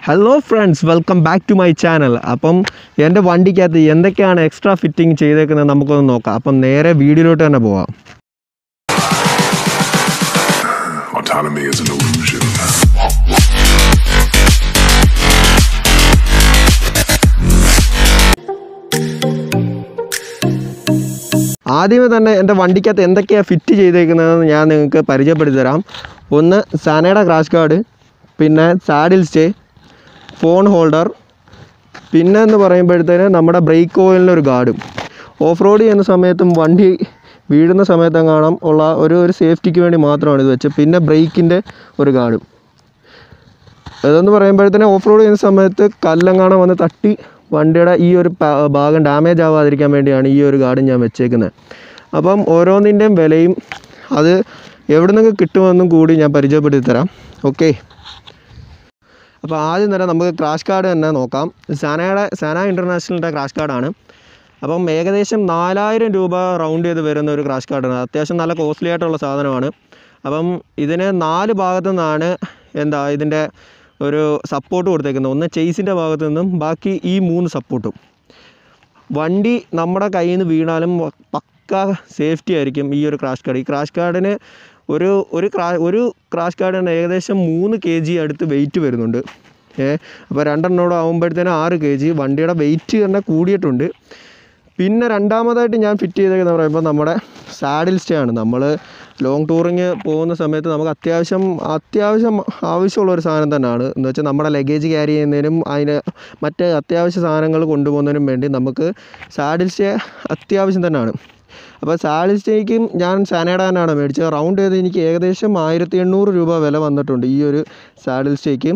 Hello friends welcome back to my channel അപ്പം എൻ്റെ വണ്ടിക്കകത്ത് എന്തൊക്കെയാണ് എക്സ്ട്രാ ഫിറ്റിംഗ് ചെയ്തേക്കുന്നത് നമുക്കൊന്ന് നോക്കാം അപ്പം നേരെ വീഡിയോയിലോട്ട് തന്നെ പോവാം Autonomy is an illusion. ആദ്യമേ തന്നെ എൻ്റെ വണ്ടിക്കകത്ത് എന്തൊക്കെയാണ് ഫിറ്റ് ചെയ്തേക്കുന്നതെന്ന് ഞാൻ നിങ്ങൾക്ക് പരിചയപ്പെടുത്തി തരാം ഒന്ന് സാനയുടെ ക്രാഷ് കാർഡ് പിന്നെ സാഡിൽ സ്റ്റേ ഫോൺ ഹോൾഡർ പിന്നെ എന്ന് പറയുമ്പോഴത്തേന് നമ്മുടെ ബ്രേക്ക് ഓയിലിന് ഒരു ഗാർഡും ഓഫ് റോഡ് ചെയ്യുന്ന സമയത്തും വണ്ടി വീഴുന്ന സമയത്തും കാണാം ഉള്ള ഒരു ഒരു സേഫ്റ്റിക്ക് വേണ്ടി മാത്രമാണ് ഇത് വെച്ചത് പിന്നെ ബ്രേക്കിൻ്റെ ഒരു ഗാർഡും ഇതെന്ന് പറയുമ്പോഴത്തേന് ഓഫ് റോഡ് ചെയ്യുന്ന സമയത്ത് കല്ലെങ്ങാണം വന്ന് തട്ടി വണ്ടിയുടെ ഈ ഒരു പ- ഭാഗം ഡാമേജ് ആവാതിരിക്കാൻ വേണ്ടിയാണ് ഈ ഒരു ഗാർഡ് ഞാൻ വെച്ചേക്കുന്നത് അപ്പം ഓരോന്നിൻ്റെയും വിലയും അത് എവിടെ നിന്നൊക്കെ കിട്ടുമെന്നും കൂടി ഞാൻ പരിചയപ്പെടുത്തി തരാം ഓക്കെ അപ്പോൾ ആദ്യം തന്നെ നമുക്ക് ക്രാഷ് കാർഡ് തന്നെ നോക്കാം സാനയുടെ സാന ഇൻ്റർനാഷണലിൻ്റെ ക്രാഷ് കാർഡാണ് അപ്പം ഏകദേശം നാലായിരം രൂപ റൗണ്ട് ചെയ്ത് വരുന്ന ഒരു ക്രാഷ് കാർഡാണ് അത്യാവശ്യം നല്ല കോസ്റ്റ്ലി ആയിട്ടുള്ള സാധനമാണ് അപ്പം ഇതിന് നാല് ഭാഗത്തു നിന്നാണ് എന്താ ഇതിൻ്റെ ഒരു സപ്പോർട്ട് കൊടുത്തേക്കുന്നത് ഒന്ന് ചെയ്സിൻ്റെ ഭാഗത്തു നിന്നും ബാക്കി ഈ മൂന്ന് സപ്പോർട്ടും വണ്ടി നമ്മുടെ കയ്യിൽ നിന്ന് വീണാലും പക്ക സേഫ്റ്റി ആയിരിക്കും ഈ ഒരു ക്രാഷ് കാർഡ് ഈ ക്രാഷ് കാർഡിന് ഒരു ഒരു ക്രാ ഒരു ക്രാഷ് കാർഡിന് ഏകദേശം മൂന്ന് കെ ജി അടുത്ത് വെയിറ്റ് വരുന്നുണ്ട് ഏ അപ്പോൾ രണ്ടെണ്ണോട് ആകുമ്പോഴത്തേനും ആറ് കെ ജി വണ്ടിയുടെ വെയിറ്റ് തന്നെ കൂടിയിട്ടുണ്ട് പിന്നെ രണ്ടാമതായിട്ട് ഞാൻ ഫിറ്റ് ചെയ്തേക്കെന്ന് പറയുമ്പോൾ നമ്മുടെ സാഡിൽ സ്റ്റേ ആണ് നമ്മൾ ലോങ് ടൂറിങ് പോകുന്ന സമയത്ത് നമുക്ക് അത്യാവശ്യം അത്യാവശ്യം ആവശ്യമുള്ള ഒരു സാധനം തന്നെയാണ് എന്ന് വെച്ചാൽ നമ്മുടെ ലഗേജ് ക്യാരി ചെയ്യുന്നതിനും അതിന് മറ്റ് അത്യാവശ്യ സാധനങ്ങൾ കൊണ്ടുപോകുന്നതിനും വേണ്ടി നമുക്ക് സാഡിൽ സ്റ്റേ അത്യാവശ്യം തന്നെയാണ് അപ്പോൾ സാഡിൽ സ്റ്റേക്കും ഞാൻ സാനയുടെ തന്നെയാണ് മേടിച്ചത് റൗണ്ട് ചെയ്ത് എനിക്ക് ഏകദേശം ആയിരത്തി എണ്ണൂറ് രൂപ വില വന്നിട്ടുണ്ട് ഈ ഒരു സാഡിൽ സ്റ്റേക്ക്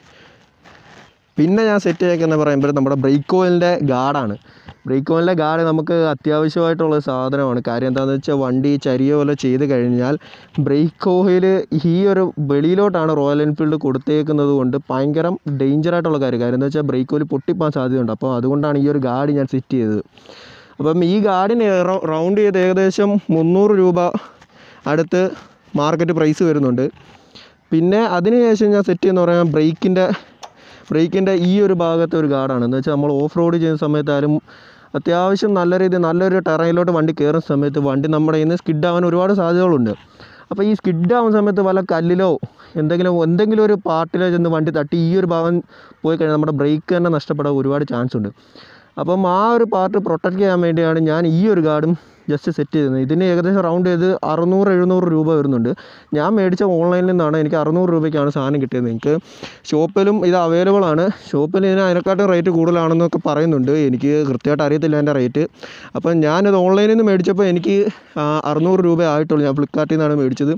പിന്നെ ഞാൻ സെറ്റ് ചെയ്തേക്കെന്ന് പറയുമ്പോൾ നമ്മുടെ ബ്രേക്ക് ഓയിലിൻ്റെ ഗാർഡാണ് ബ്രേക്ക് ഓയിലിൻ്റെ ഗാർഡ് നമുക്ക് അത്യാവശ്യമായിട്ടുള്ള സാധനമാണ് കാര്യം എന്താണെന്ന് വെച്ചാൽ വണ്ടി ചരിയോ പോലെ ചെയ്ത് കഴിഞ്ഞാൽ ബ്രേക്ക് ഓയിൽ ഈ ഒരു വെളിയിലോട്ടാണ് റോയൽ എൻഫീൽഡ് കൊടുത്തേക്കുന്നത് കൊണ്ട് ഭയങ്കര ഡേഞ്ചർ ആയിട്ടുള്ള കാര്യം കാര്യം എന്താ വെച്ചാൽ ബ്രേക്ക് ഓയിൽ പൊട്ടിപ്പോകാൻ സാധ്യതയുണ്ട് അപ്പോൾ അതുകൊണ്ടാണ് ഈ ഒരു ഗാർഡ് ഞാൻ സെറ്റ് ചെയ്തത് അപ്പം ഈ ഗാർഡിന് റൗണ്ട് ചെയ്ത് ഏകദേശം മുന്നൂറ് രൂപ അടുത്ത് മാർക്കറ്റ് പ്രൈസ് വരുന്നുണ്ട് പിന്നെ അതിനുശേഷം ഞാൻ സെറ്റ് ചെയ്യുന്ന പറയാൻ ബ്രേക്കിൻ്റെ ബ്രേക്കിൻ്റെ ഈ ഒരു ഭാഗത്തെ ഒരു ഗാർഡാണ് എന്ന് വെച്ചാൽ നമ്മൾ ഓഫ് റോഡ് ചെയ്യുന്ന സമയത്തായാലും അത്യാവശ്യം നല്ല രീതിയിൽ നല്ലൊരു ടെറയിലോട്ട് വണ്ടി കയറുന്ന സമയത്ത് വണ്ടി നമ്മുടെ കയ്യിൽ നിന്ന് സ്കിഡ് ആവാൻ ഒരുപാട് സാധ്യതകളുണ്ട് അപ്പോൾ ഈ സ്കിഡ് ആവുന്ന സമയത്ത് വല്ല കല്ലിലോ എന്തെങ്കിലും എന്തെങ്കിലും ഒരു പാർട്ടിലോ ചെന്ന് വണ്ടി തട്ടി ഈ ഒരു ഭാഗം പോയി കഴിഞ്ഞാൽ നമ്മുടെ ബ്രേക്ക് തന്നെ നഷ്ടപ്പെടാൻ ഒരുപാട് ചാൻസ് ഉണ്ട് അപ്പം ആ ഒരു പാർട്ട് പ്രൊട്ടക്റ്റ് ചെയ്യാൻ വേണ്ടിയാണ് ഞാൻ ഈ ഒരു ഗാർഡും ജസ്റ്റ് സെറ്റ് ചെയ്തത് ഇതിന് ഏകദേശം റൗണ്ട് ചെയ്ത് അറുന്നൂറ് എഴുന്നൂറ് രൂപ വരുന്നുണ്ട് ഞാൻ മേടിച്ച ഓൺലൈനിൽ നിന്നാണ് എനിക്ക് അറുന്നൂറ് രൂപയ്ക്കാണ് സാധനം കിട്ടിയത് നിങ്ങൾക്ക് ഷോപ്പിലും ഇത് അവൈലബിൾ ആണ് ഷോപ്പിൽ ഇതിന് അതിനെക്കാട്ടും റേറ്റ് കൂടുതലാണെന്നൊക്കെ പറയുന്നുണ്ട് എനിക്ക് കൃത്യമായിട്ട് അറിയത്തില്ല എൻ്റെ റേറ്റ് അപ്പം ഞാനത് ഓൺലൈനിൽ നിന്ന് മേടിച്ചപ്പോൾ എനിക്ക് ആ, അറുന്നൂറ് രൂപ ആയിട്ടുള്ളൂ ഞാൻ ഫ്ലിപ്കാർട്ടിൽ നിന്നാണ് മേടിച്ചത്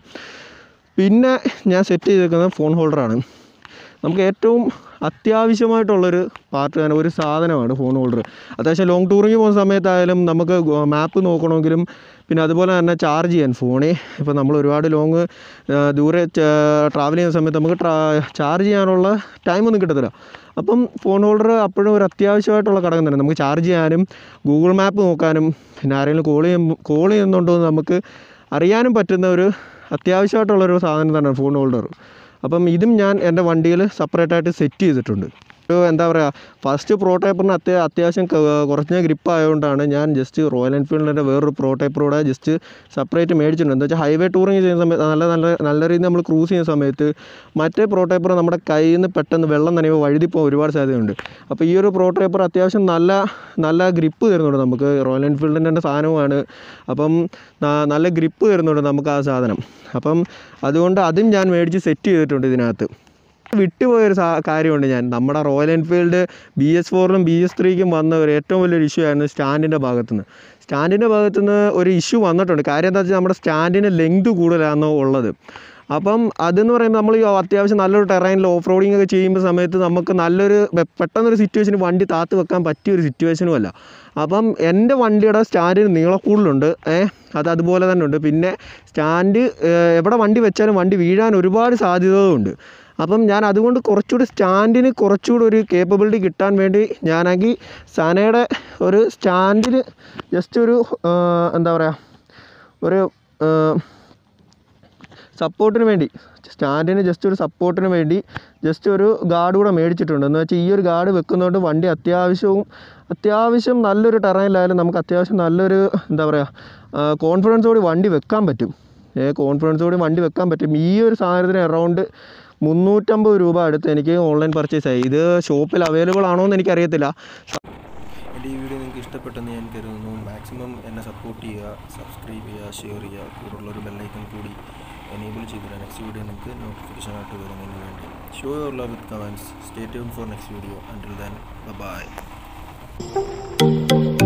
പിന്നെ ഞാൻ സെറ്റ് ചെയ്തേക്കുന്നത് ഫോൺ ഹോൾഡറാണ് നമുക്ക് ഏറ്റവും അത്യാവശ്യമായിട്ടുള്ളൊരു പാർട്ട് തന്നെ ഒരു സാധനമാണ് ഫോൺ ഹോൾഡർ അത്യാവശ്യം ലോങ് ടൂറിങ് പോകുന്ന സമയത്തായാലും നമുക്ക് മാപ്പ് നോക്കണമെങ്കിലും പിന്നെ അതുപോലെ തന്നെ ചാർജ് ചെയ്യാൻ ഫോണിൽ ഇപ്പോൾ നമ്മൾ ഒരുപാട് ലോങ് ദൂരെ ട്രാവൽ ചെയ്യുന്ന സമയത്ത് നമുക്ക് ട്രാ ചാർജ് ചെയ്യാനുള്ള ടൈമൊന്നും കിട്ടത്തില്ല അപ്പം ഫോൺ ഹോൾഡർ അപ്പോഴും ഒരു അത്യാവശ്യമായിട്ടുള്ള ഘടകം തന്നെ നമുക്ക് ചാർജ് ചെയ്യാനും ഗൂഗിൾ മാപ്പ് നോക്കാനും പിന്നെ ആരെങ്കിലും കോൾ ചെയ്യും കോൾ ചെയ്യുന്നുണ്ടോ എന്ന് നമുക്ക് അറിയാനും പറ്റുന്ന ഒരു അത്യാവശ്യമായിട്ടുള്ളൊരു സാധനം തന്നെയാണ് ഫോൺ ഹോൾഡർ അപ്പം ഇതും ഞാൻ എൻ്റെ വണ്ടിയിൽ സെപ്പറേറ്റായിട്ട് സെറ്റ് ചെയ്തിട്ടുണ്ട് ഒരു എന്താ പറയുക ഫസ്റ്റ് പ്രോട്ടൈപ്പറിന് അത്യാ അത്യാവശ്യം ക- കുറഞ്ഞ ഗ്രിപ്പ് ആയതുകൊണ്ടാണ് ഞാൻ ജസ്റ്റ് റോയൽ എൻഫീൽഡിൻ്റെ വേറൊരു പ്രോട്ടൈപ്പറൂടെ ജസ്റ്റ് സെപ്പറേറ്റ് മേടിച്ചിട്ടുണ്ട് എന്താ വെച്ചാൽ ഹൈവേ ടൂറിങ് ചെയ്യുന്ന സമയത്ത് നല്ല നല്ല നല്ല രീതിയിൽ നമ്മൾ ക്രൂസ് ചെയ്യുന്ന സമയത്ത് മറ്റേ പ്രോട്ടൈപ്പർ നമ്മുടെ കയ്യിൽ നിന്ന് പെട്ടെന്ന് വെള്ളം നനയുമ്പോൾ വഴുതി പോകാൻ ഒരുപാട് സാധ്യതയുണ്ട് അപ്പോൾ ഈ ഒരു പ്രോട്ടൈപ്പർ അത്യാവശ്യം നല്ല നല്ല ഗ്രിപ്പ് തരുന്നുണ്ട് നമുക്ക് റോയൽ എൻഫീൽഡിൻ്റെ തന്നെ സാധനമാണ് അപ്പം ന- നല്ല ഗ്രിപ്പ് തരുന്നുണ്ട് നമുക്ക് ആ സാധനം അപ്പം അതുകൊണ്ട് അതും ഞാൻ മേടിച്ച് സെറ്റ് ചെയ്തിട്ടുണ്ട് ഇതിനകത്ത് വിട്ടുപോയൊരു സാ കാര്യമുണ്ട് ഞാൻ നമ്മുടെ റോയൽ എൻഫീൽഡ് ബി എസ് ഫോറിലും ബി എസ് ത്രീക്കും വന്ന ഒരു ഏറ്റവും വലിയൊരു ഇഷ്യൂ ആയിരുന്നു സ്റ്റാൻഡിൻ്റെ ഭാഗത്തുനിന്ന് സ്റ്റാൻഡിൻ്റെ ഭാഗത്തുനിന്ന് ഒരു ഇഷ്യൂ വന്നിട്ടുണ്ട് കാര്യം എന്താ വെച്ചാൽ നമ്മുടെ സ്റ്റാൻഡിന് ലെങ്ത് കൂടുതലാണ് ഉള്ളത് അപ്പം അതെന്ന് പറയുമ്പോൾ നമ്മൾ ഈ അത്യാവശ്യം നല്ലൊരു ടെറൈനിൽ ഓഫ് റോഡിങ് ഒക്കെ ചെയ്യുമ്പോൾ സമയത്ത് നമുക്ക് നല്ലൊരു പെ- പെട്ടെന്നൊരു സിറ്റുവേഷന് വണ്ടി താത്ത് വെക്കാൻ പറ്റിയ ഒരു സിറ്റുവേഷനും അല്ല അപ്പം എൻ്റെ വണ്ടിയുടെ സ്റ്റാൻഡിന് നീളക്കൂടുതലുണ്ട് ഏഹ് അത് അതുപോലെ തന്നെ ഉണ്ട് പിന്നെ സ്റ്റാൻഡ് ഏഹ്, എവിടെ വണ്ടി വെച്ചാലും വണ്ടി വീഴാൻ ഒരുപാട് സാധ്യതകളുണ്ട് അപ്പം ഞാൻ അതുകൊണ്ട് കുറച്ചുകൂടി സ്റ്റാൻഡിന് കുറച്ചുകൂടി ഒരു കേപ്പബിലിറ്റി കിട്ടാൻ വേണ്ടി ഞാനാണെങ്കിൽ സനയുടെ ഒരു സ്റ്റാൻഡിന് ജസ്റ്റ് ഒരു ഏഹ്, എന്താ പറയുക ഒരു സപ്പോർട്ടിന് വേണ്ടി സ്റ്റാൻഡിന് ജസ്റ്റ് ഒരു സപ്പോർട്ടിന് വേണ്ടി ജസ്റ്റ് ഒരു ഗാർഡ് കൂടെ മേടിച്ചിട്ടുണ്ട് എന്ന് വെച്ചാൽ ഈ ഒരു ഗാർഡ് വെക്കുന്നതുകൊണ്ട് വണ്ടി അത്യാവശ്യവും അത്യാവശ്യം നല്ലൊരു ടെറയിലായാലും നമുക്ക് അത്യാവശ്യം നല്ലൊരു എന്താ പറയുക കോൺഫിഡൻസോടെ വണ്ടി വെക്കാൻ പറ്റും ഏ കോൺഫിഡൻസോടെ വണ്ടി വെക്കാൻ പറ്റും ഈ ഒരു സാധനത്തിന് അറൗണ്ട് മുന്നൂറ്റമ്പത് രൂപ അടുത്ത് എനിക്ക് ഓൺലൈൻ പർച്ചേസ് ആയി ഇത് ഷോപ്പിൽ അവൈലബിൾ ആണോ എന്ന് എനിക്കറിയത്തില്ല എൻ്റെ ഈ വീഡിയോ നിങ്ങൾക്ക് ഇഷ്ടപ്പെട്ടെന്ന് ഞാൻ കരുതുന്നു മാക്സിമം എന്നെ സപ്പോർട്ട് ചെയ്യുക സബ്സ്ക്രൈബ് ചെയ്യുക ഷെയർ ചെയ്യുക കൂടെയുള്ള ഒരു ബെല്ലൈക്കൺ കൂടി എനേബിൾ ചെയ്തില്ല നെക്സ്റ്റ് വീഡിയോ നിങ്ങൾക്ക് നോട്ടിഫിക്കേഷൻ ആയിട്ട് വരുന്നതിന് വേണ്ടി show your love with comments stay tune for next video until then by